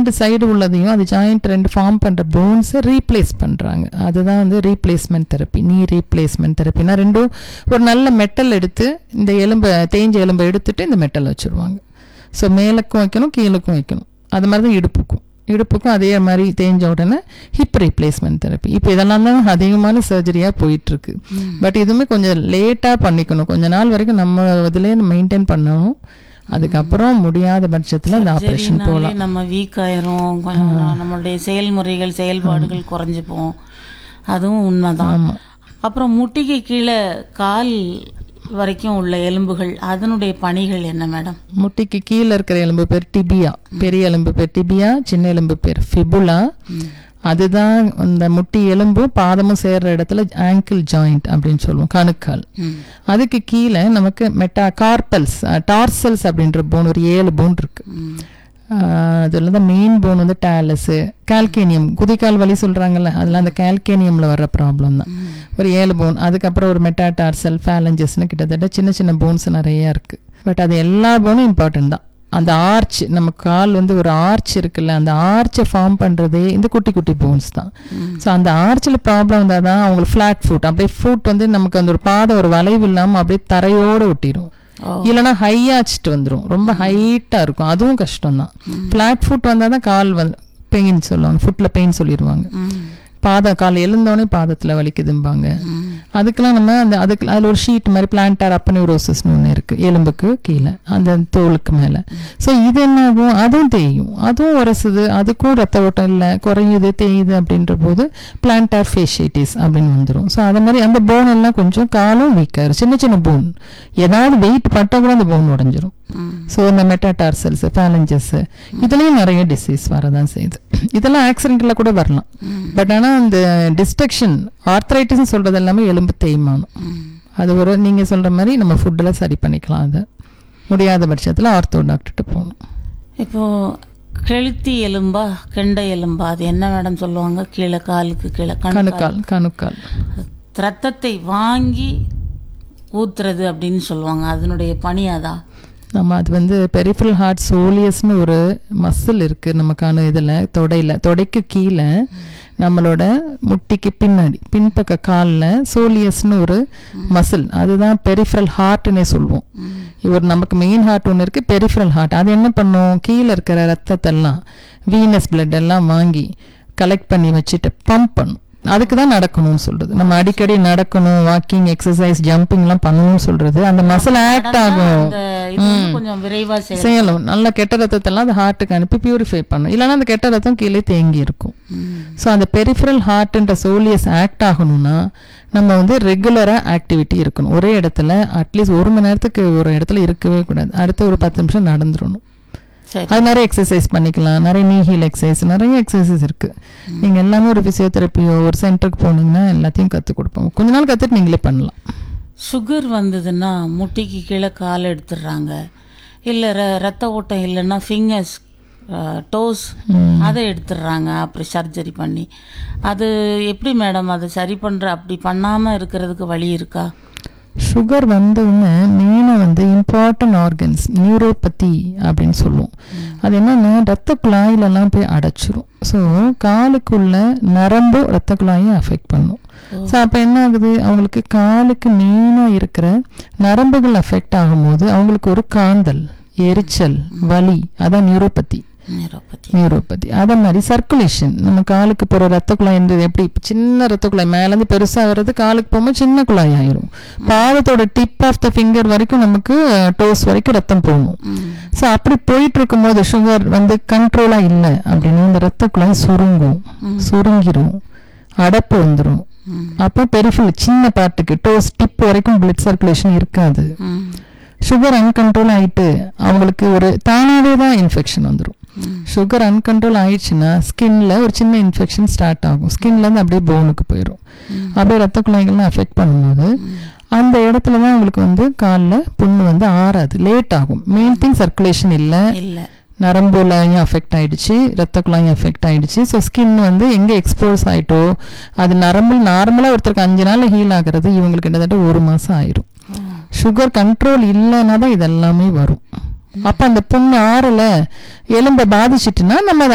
ரெண்டு சைடு உள்ளதையும் அது ஜாயிண்ட் ரெண்டு ஃபார்ம் பண்ணுற போன்ஸை ரீப்ளேஸ் பண்ணுறாங்க அதுதான் வந்து ரீப்ளேஸ்மெண்ட் தெரப்பி நீ ரீப்ளேஸ்மெண்ட் தெரப்பினா ரெண்டும் ஒரு நல்ல மெட்டல் எடுத்து இந்த எலும்பை தேஞ்ச எலும்பை எடுத்துட்டு இந்த மெட்டல் வச்சுருவாங்க ஸோ மேலுக்கும் வைக்கணும் கீழுக்கும் வைக்கணும் அது மாதிரி தான் இடுப்புக்கும் இடுப்புக்கும் அதே மாதிரி தேஞ்ச உடனே ஹிப் ரீப்ளேஸ்மெண்ட் தெரப்பி இப்போ இதெல்லாம் தான் அதிகமான சர்ஜரியாக போயிட்டுருக்கு பட் இதுவுமே கொஞ்சம் லேட்டாக பண்ணிக்கணும் கொஞ்ச நாள் வரைக்கும் நம்ம இதுலேயே மெயின்டைன் பண்ணணும் அதுக்கப்புறம் முடியாத பட்சத்தில் அந்த ஆப்ரேஷன் சரினாலே போகலாம் நம்ம வீக் ஆயிரும் கொஞ்சம் நம்மளுடைய செயல்முறைகள் செயல்பாடுகள் குறைஞ்சிப்போம் அதுவும் உண்மைதான் ஆமாம் அப்புறம் முட்டிக்கு கீழே கால் வரைக்கும் உள்ள எலும்புகள் அதனுடைய பணிகள் என்ன மேடம் முட்டிக்கு கீழே இருக்கிற எலும்பு பேர் டிபியா பெரிய எலும்பு பேர் டிபியா சின்ன எலும்பு பேர் ஃபிபுலா அதுதான் இந்த முட்டி எலும்பும் பாதமும் சேர்ற இடத்துல ஆங்கிள் ஜாயிண்ட் அப்படின்னு சொல்லுவோம் கணுக்கால் ம். அதுக்கு கீழே நமக்கு மெட்டா கார்பல்ஸ் டார்சல்ஸ் அப்படின்ற போன் ஒரு ஏழு போன் இருக்கு ம். அதில் தான் மெயின் போன் வந்து டேலஸு கால்கேனியம் குதிக்கால் வலி சொல்கிறாங்கல்ல அதெல்லாம் அந்த கால்கேனியமில் வர்ற ப்ராப்ளம் தான் ஒரு ஏழு போன் அதுக்கப்புறம் ஒரு மெட்டாடார்சல் ஃபேலஞ்சஸ்னு கிட்டத்தட்ட சின்ன சின்ன போன்ஸ் நிறைய இருக்குது பட் அது எல்லா போனும் இம்பார்ட்டன்ட் தான் அந்த ஆர்ச் நம்ம கால் வந்து ஒரு ஆர்ச் இருக்குல்ல அந்த ஆர்ச்சை ஃபார்ம் பண்ணுறதே இந்த குட்டி குட்டி போன்ஸ் தான் ஸோ அந்த ஆர்ச்சில் ப்ராப்ளம் இருந்தால் தான் அவங்களுக்கு ஃப்ளாட் ஃபுட் அப்படியே ஃபுட் வந்து நமக்கு அந்த ஒரு பாதை ஒரு வளைவு இல்லாமல் அப்படியே தரையோடு ஒட்டிடும் ஓ. இல்லைன்னா ஹையாச்சிட்டு வந்துடும் ரொம்ப ஹைட்டாக இருக்கும் அதுவும் கஷ்டம் தான் ஃப்ளாட் ஃபுட் வந்தால் தான் கால் வந்து பெயின் சொல்லுவாங்க ஃபுட்டில் பெயின் சொல்லிடுவாங்க ம். பாத கால் எழுந்தோடனே பாதத்தில் வலிக்குதும்பாங்க ம். அதுக்கெல்லாம் நம்ம அந்த அதுக்கு அதில் ஒரு ஷீட் மாதிரி பிளான்டார் அப்பனியூரோசிஸ்னு ஒன்று இருக்குது எலும்புக்கு கீழே அந்த தோலுக்கு மேலே ஸோ இது என்ன ஆகும் அதுவும் தேயும் அதுவும் உரசுது அதுக்கும் ரத்த ஓட்டம் இல்லை குறையுது தேயுது அப்படின்ற போது பிளான்டார் ஃபேஷிட்டிஸ் அப்படின்னு வந்துடும் ஸோ அது மாதிரி அந்த போன் எல்லாம் கொஞ்சம் காலும் வீக்காயிரும் சின்ன சின்ன போன் ஏதாவது வெயிட் பட்டால் கூட அந்த போன் உடஞ்சிரும் ம். ஸோ இந்த மெட்டாடார்சல்ஸ் ஃபேலஞ்சஸ் இதுலேயும் நிறைய டிசீஸ் வரதான் செய்யுது இதெல்லாம் ஆக்சிடென்ட்டில் கூட வரலாம் பட் ஆனால் அந்த டிஸ்ட்ரக்ஷன் ஆர்த்ரைட்டிஸ் சொல்கிறது எல்லாமே எலும்பு தேய்மானம் ம். அது ஒரு நீங்கள் சொல்கிற மாதிரி நம்ம ஃபுட்டில் சரி பண்ணிக்கலாம் அதை முடியாத பட்சத்தில் ஆர்த்தோ டாக்டர்கிட்ட போகணும் இப்போ கெளுத்தி எலும்பா கெண்டை எலும்பா அது என்ன மேடம் சொல்லுவாங்க கீழே காலுக்கு கீழே கண் கணுக்கால் கணுக்கால் ரத்தத்தை வாங்கி ஊத்துறது அப்படின்னு சொல்லுவாங்க அதனுடைய பணி அதான் நம்ம அது வந்து பெரிஃபரல் ஹார்ட் சோலியஸ்னு ஒரு மசில் இருக்குது நமக்கான இதில் தொடையில் தொடைக்கு கீழே நம்மளோட முட்டிக்கு பின்னாடி பின்பக்க காலில் சோலியஸ்னு ஒரு மசில் அதுதான் பெரிஃபரல் ஹார்ட்னே சொல்லுவோம் ஒரு நமக்கு மெயின் ஹார்ட் ஒன்று இருக்குது பெரிஃபரல் ஹார்ட் அது என்ன பண்ணும் கீழே இருக்கிற ரத்தத்தெல்லாம் வீனஸ் பிளட் எல்லாம் வாங்கி கலெக்ட் பண்ணி வச்சுட்டு பம்ப் பண்ணும் அதுக்கு தான் நடக்கணும்னு சொல்றது நம்ம அடிக்கடி நடக்கணும் வாக்கிங் எக்ஸசைஸ் ஜம்பிங்லாம் பண்ணணும்னு சொல்றது அந்த மசில் ஆக்ட் ஆகும் அந்த இது வந்து கொஞ்சம் விரைவா செய்யலாம் செய்யணும் நல்ல கெட்ட ரத்தத்தெல்லாம் அந்த ஹார்ட்டுக்கு அனுப்பி பியூரிஃபை பண்ணும் இல்லைன்னா அந்த கெட்ட ரத்தம் கீழே தேங்கி இருக்கும் ஸோ அந்த பெரிஃபரல் ஹார்ட்ன்ற சோலியஸ் ஆக்ட் ஆகணும்னா நம்ம வந்து ரெகுலராக ஆக்டிவிட்டி இருக்கணும் ஒரே இடத்துல அட்லீஸ்ட் ஒரு மணி நேரத்துக்கு ஒரு இடத்துல இருக்கவே கூடாது அடுத்த ஒரு பத்து நிமிஷம் நடந்துடணும் சரி அது நிறைய எக்ஸசைஸ் பண்ணிக்கலாம் நிறைய நீ ஹீல் எக்ஸசைஸ் நிறைய எக்ஸசைஸ் இருக்கு நீங்கள் எல்லாமே ஒரு ஃபிசியோதெரப்பியோ ஒரு சென்டருக்கு போனீங்கன்னா எல்லாத்தையும் கற்றுக் கொடுப்போம் கொஞ்ச நாள் கற்றுட்டு நீங்களே பண்ணலாம் சுகர் வந்ததுன்னா முட்டிக்கு கீழே கால் எடுத்துடுறாங்க இல்லை ர ரத்த ஓட்டம் இல்லைன்னா ஃபிங்கர்ஸ் டோஸ் அதை எடுத்துடுறாங்க அப்படி சர்ஜரி பண்ணி அது எப்படி மேடம் அதை சரி பண்ணுற அப்படி பண்ணாமல் இருக்கிறதுக்கு வழி இருக்கா சுகர் வந்தவுடனே மெயினாக வந்து இம்பார்ட்டன்ட் ஆர்கன்ஸ் நியூரோபதி அப்படின்னு சொல்லுவோம் அது என்னன்னா ரத்த குழாயிலெல்லாம் போய் அடைச்சிரும் ஸோ காலுக்குள்ள நரம்பு ரத்த குழாயும் அஃபெக்ட் பண்ணும் ஸோ அப்போ என்ன ஆகுது அவங்களுக்கு காலுக்கு மெயினாக இருக்கிற நரம்புகள் அஃபெக்ட் ஆகும்போது அவங்களுக்கு ஒரு காந்தல் எரிச்சல் வலி அதான் நியூரோபதி நியூரோபதி நியூரோபதி அதே மாதிரி சர்க்குலேஷன் நம்ம காலுக்கு போகிற ரத்த குழாய்ன்றது எப்படி இப்ப சின்ன ரத்த குழாய் மேலேருந்து பெருசாக வர்றது காலுக்கு போகும்போது சின்ன குழாய் ஆயிரும் பாதத்தோட டிப் ஆஃப் த ஃபிங்கர் வரைக்கும் நமக்கு டோஸ் வரைக்கும் ரத்தம் போகணும் ஸோ அப்படி போயிட்டு இருக்கும்போது சுகர் வந்து கண்ட்ரோலாக இல்லை அப்படின்னா இந்த ரத்த குழாய் சுருங்கும் சுருங்கிரும் அடப்பு வந்துடும் அப்போ பெரிஃபில் சின்ன பார்ட்டுக்கு டோஸ் டிப் வரைக்கும் பிளட் சர்க்குலேஷன் இருக்காது ம் சுகர் அன்கண்ட்ரோல் ஆயிட்டு அவங்களுக்கு ஒரு தானாகவே தான் இன்ஃபெக்ஷன் வந்துடும் சுகர் அன்கண்ட்ரோல் ஆயிடுச்சுன்னா ஸ்கின்ல ஒரு சின்ன இன்ஃபெக்ஷன் ஸ்டார்ட் ஆகும் ஸ்கின்லேருந்து அப்படியே போனுக்கு போயிடும் அப்படியே ரத்த குழாய்கள்லாம் அஃபெக்ட் பண்ணும்போது அந்த இடத்துல தான் அவங்களுக்கு வந்து காலில் புண்ணு வந்து ஆறாது லேட் ஆகும் மெயின் திங் சர்க்குலேஷன் இல்லை இல்லை நரம்புலையும் அஃபெக்ட் ஆயிடுச்சு ரத்த குழாயும் அஃபெக்ட் ஆயிடுச்சு ஸோ ஸ்கின் வந்து எங்கே எக்ஸ்போஸ் ஆயிட்டோ அது நரம்பு நார்மலாக ஒருத்தருக்கு அஞ்சு நாள் ஹீல் ஆகிறது இவங்களுக்கு கிட்டத்தட்ட ஒரு மாதம் ஆயிரும் சுகர் கண்ட்ரோல் இல்லைன்னா தான் இதெல்லாமே வரும் அப்போ அந்த புண்ணு ஆறல எலும்பை பாதிச்சிட்டுனா நம்ம அதை